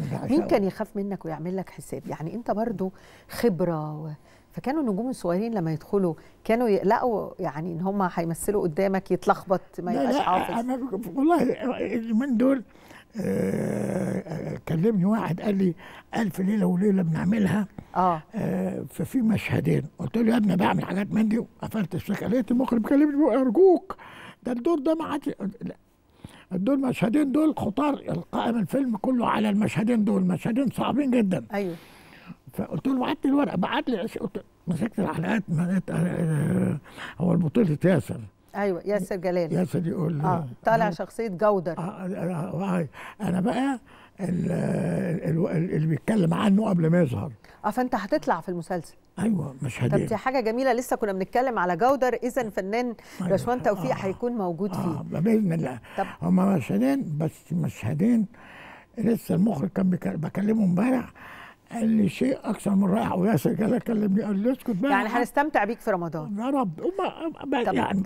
مين كان يخاف منك ويعمل لك حساب يعني انت برضو خبره و... فكانوا النجوم الصغيرين لما يدخلوا كانوا يقلقوا يعني ان هم هيمثلوا قدامك يتلخبط ما لا يبقاش لا حافظ انا والله اليومين دول آه، آه، كلمني واحد قال لي ألف ليلة وليلة بنعملها اه آه، ففي مشهدين قلت له يا ابني بعمل حاجات من دي وقفلت السكه لقيت المخرج بيكلمني بيقول ارجوك ده الدور ده ما عادش لا. الدور المشهدين دول خطار القائم الفيلم كله على المشهدين دول مشهدين صعبين جدا ايوه فقلت له بعت لي الورقه بعت لي قلت مسكت الحلقات ما لقيت آه، هو البطولة ياسر ايوه ياسر جلال ياسر يقول اه طالع شخصيه جودر آه، آه، آه، انا بقى ال- ال- اللي بيتكلم عنه قبل ما يظهر اه فانت هتطلع في المسلسل ايوه طب مشهدين دي حاجه جميله لسه كنا بنتكلم على جودر اذا فنان أيوة. رشوان توفيق آه. هيكون موجود اه فيه باذن الله طب هما مشهدين بس مشهدين لسه المخرج كان بيك- بكلمه امبارح قال لي شيء اكثر من رائع وياسر جلال كلمني قال لي اسكت بقى يعني هنستمتع بيك في رمضان يا رب هما طب يعني